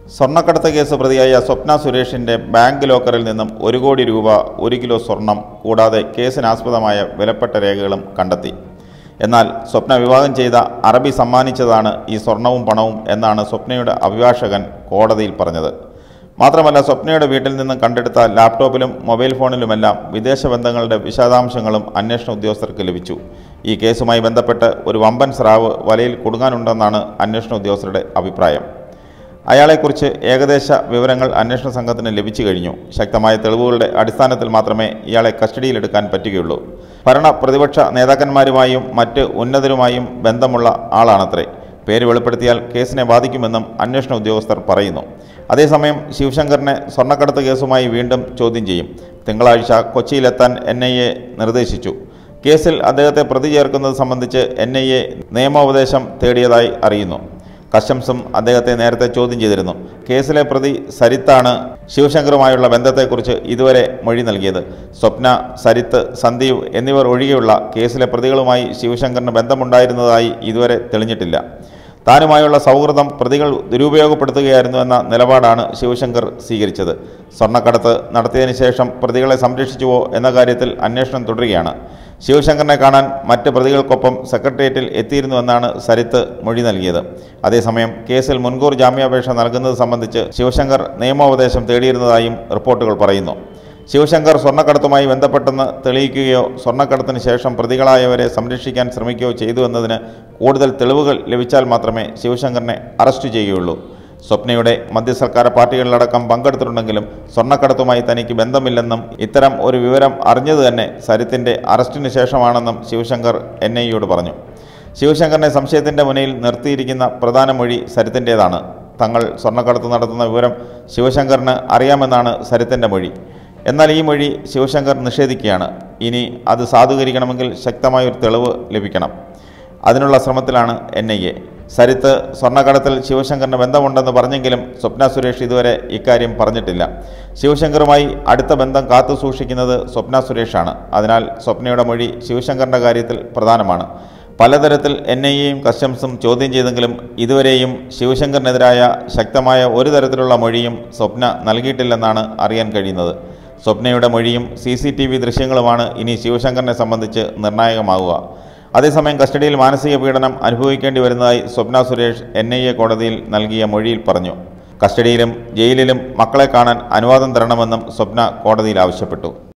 സ്വർണ്ണക്കടത്ത് കേസ് പ്രതിയായ സ്വപ്ന സുരേഷിന്റെ ബാങ്ക് ലോക്കറിൽ നിന്നും ഒരു കോടി രൂപ ഒരു കിലോ സ്വർണം കൂടാതെ കേസിനാസ്പദമായ വിലപ്പെട്ട രേഖകളും കണ്ടെത്തി എന്നാൽ സ്വപ്ന വിവാഹം ചെയ്ത അറബി സമ്മാനിച്ചതാണ് ഈ സ്വർണവും പണവും എന്നാണ് സ്വപ്നയുടെ അഭിഭാഷകൻ കോടതിയിൽ പറഞ്ഞത് മാത്രമല്ല സ്വപ്നയുടെ വീട്ടിൽ നിന്നും കണ്ടെടുത്ത ലാപ്ടോപ്പിലും മൊബൈൽ ഫോണിലുമെല്ലാം വിദേശ ബന്ധങ്ങളുടെ വിശദാംശങ്ങളും അന്വേഷണ ഉദ്യോഗസ്ഥർക്ക് ലഭിച്ചു ഈ കേസുമായി ബന്ധപ്പെട്ട് ഒരു വമ്പൻ സ്രാവ് വലയിൽ കുടുങ്ങാനുണ്ടെന്നാണ് അന്വേഷണ ഉദ്യോഗസ്ഥരുടെ അഭിപ്രായം അയാളെക്കുറിച്ച് ഏകദേശ വിവരങ്ങൾ അന്വേഷണ സംഘത്തിന് ലഭിച്ചു കഴിഞ്ഞു ശക്തമായ തെളിവുകളുടെ അടിസ്ഥാനത്തിൽ മാത്രമേ ഇയാളെ കസ്റ്റഡിയിലെടുക്കാൻ പറ്റുകയുള്ളൂ ഭരണ പ്രതിപക്ഷ നേതാക്കന്മാരുമായും മറ്റ് ഉന്നതരുമായും ബന്ധമുള്ള ആളാണത്രേ പേര് വെളിപ്പെടുത്തിയാൽ കേസിനെ ബാധിക്കുമെന്നും അന്വേഷണ ഉദ്യോഗസ്ഥർ പറയുന്നു അതേസമയം ശിവശങ്കറിനെ സ്വർണ്ണക്കടത്ത് കേസുമായി വീണ്ടും ചോദ്യം ചെയ്യും തിങ്കളാഴ്ച കൊച്ചിയിലെത്താൻ എൻ ഐ എ നിർദ്ദേശിച്ചു കേസിൽ അദ്ദേഹത്തെ പ്രതി ചേർക്കുന്നത് സംബന്ധിച്ച് എൻ ഐ എ നിയമോപദേശം തേടിയതായി അറിയുന്നു കസ്റ്റംസും അദ്ദേഹത്തെ നേരത്തെ ചോദ്യം ചെയ്തിരുന്നു കേസിലെ പ്രതി സരിത്താണ് ശിവശങ്കറുമായുള്ള ബന്ധത്തെക്കുറിച്ച് ഇതുവരെ മൊഴി നൽകിയത് സ്വപ്ന സരിത്ത് സന്ദീപ് എന്നിവർ ഒഴികെയുള്ള കേസിലെ പ്രതികളുമായി ശിവശങ്കറിന് ബന്ധമുണ്ടായിരുന്നതായി ഇതുവരെ തെളിഞ്ഞിട്ടില്ല താനുമായുള്ള സൗഹൃദം പ്രതികൾ ദുരുപയോഗപ്പെടുത്തുകയായിരുന്നു എന്ന നിലപാടാണ് ശിവശങ്കർ സ്വീകരിച്ചത് സ്വർണ്ണക്കടത്ത് നടത്തിയതിനു ശേഷം പ്രതികളെ സംരക്ഷിച്ചുവോ എന്ന കാര്യത്തിൽ അന്വേഷണം തുടരുകയാണ് ശിവശങ്കറിനെ കാണാൻ മറ്റ് പ്രതികൾക്കൊപ്പം സെക്രട്ടേറിയറ്റിൽ എത്തിയിരുന്നുവെന്നാണ് സരിത്ത് മൊഴി നൽകിയത് അതേസമയം കേസിൽ മുൻകൂർ ജാമ്യാപേക്ഷ നൽകുന്നത് സംബന്ധിച്ച് ശിവശങ്കർ നിയമോപദേശം തേടിയിരുന്നതായും റിപ്പോർട്ടുകൾ പറയുന്നു ശിവശങ്കർ സ്വർണ്ണക്കടത്തുമായി ബന്ധപ്പെട്ടെന്ന് തെളിയിക്കുകയോ സ്വർണ്ണക്കടത്തിന് ശേഷം പ്രതികളായവരെ സംരക്ഷിക്കാൻ ശ്രമിക്കുകയോ ചെയ്തു എന്നതിന് കൂടുതൽ തെളിവുകൾ ലഭിച്ചാൽ മാത്രമേ ശിവശങ്കറിനെ അറസ്റ്റ് ചെയ്യുകയുള്ളൂ സ്വപ്നയുടെ മധ്യസർക്കാർ പാർട്ടികളിലടക്കം പങ്കെടുത്തിട്ടുണ്ടെങ്കിലും സ്വർണ്ണക്കടത്തുമായി തനിക്ക് ബന്ധമില്ലെന്നും ഇത്തരം ഒരു വിവരം അറിഞ്ഞത് തന്നെ സരിത്തിന്റെ അറസ്റ്റിന് ശേഷമാണെന്നും ശിവശങ്കർ എൻ ഐയോട് പറഞ്ഞു ശിവശങ്കറിനെ സംശയത്തിന്റെ മുന്നിൽ നിർത്തിയിരിക്കുന്ന പ്രധാന മൊഴി സരിത്തിൻ്റേതാണ് തങ്ങൾ സ്വർണ്ണക്കടത്ത് നടത്തുന്ന വിവരം ശിവശങ്കറിന് അറിയാമെന്നാണ് സരിത്തിന്റെ മൊഴി എന്നാൽ ഈ മൊഴി ശിവശങ്കർ നിഷേധിക്കുകയാണ് ഇനി അത് സാധൂകരിക്കണമെങ്കിൽ ശക്തമായ ഒരു തെളിവ് ലഭിക്കണം അതിനുള്ള ശ്രമത്തിലാണ് എൻ ഐ എ സരിത്ത് സ്വർണ്ണക്കടത്തിൽ ശിവശങ്കറിന് ബന്ധമുണ്ടെന്ന് പറഞ്ഞെങ്കിലും സ്വപ്ന സുരേഷ് ഇതുവരെ ഇക്കാര്യം പറഞ്ഞിട്ടില്ല ശിവശങ്കറുമായി അടുത്ത ബന്ധം കാത്തു സൂക്ഷിക്കുന്നത് സ്വപ്ന സുരേഷാണ് അതിനാൽ സ്വപ്നയുടെ മൊഴി ശിവശങ്കറിൻ്റെ കാര്യത്തിൽ പ്രധാനമാണ് പലതരത്തിൽ എൻ ഐ എയും കസ്റ്റംസും ചോദ്യം ചെയ്തെങ്കിലും ഇതുവരെയും ശിവശങ്കറിനെതിരായ ശക്തമായ ഒരു തരത്തിലുള്ള മൊഴിയും സ്വപ്ന നൽകിയിട്ടില്ലെന്നാണ് അറിയാൻ കഴിയുന്നത് സ്വപ്നയുടെ മൊഴിയും സി സി ടി വി ദൃശ്യങ്ങളുമാണ് ഇനി ശിവശങ്കറിനെ സംബന്ധിച്ച് നിർണായകമാവുക അതേസമയം കസ്റ്റഡിയിൽ മാനസിക പീഡനം അനുഭവിക്കേണ്ടി വരുന്നതായി Swapna Suresh N I A കോടതിയിൽ നൽകിയ മൊഴിയിൽ പറഞ്ഞു കസ്റ്റഡിയിലും ജയിലിലും മക്കളെ കാണാൻ അനുവാദം തരണമെന്നും സ്വപ്ന കോടതിയിൽ ആവശ്യപ്പെട്ടു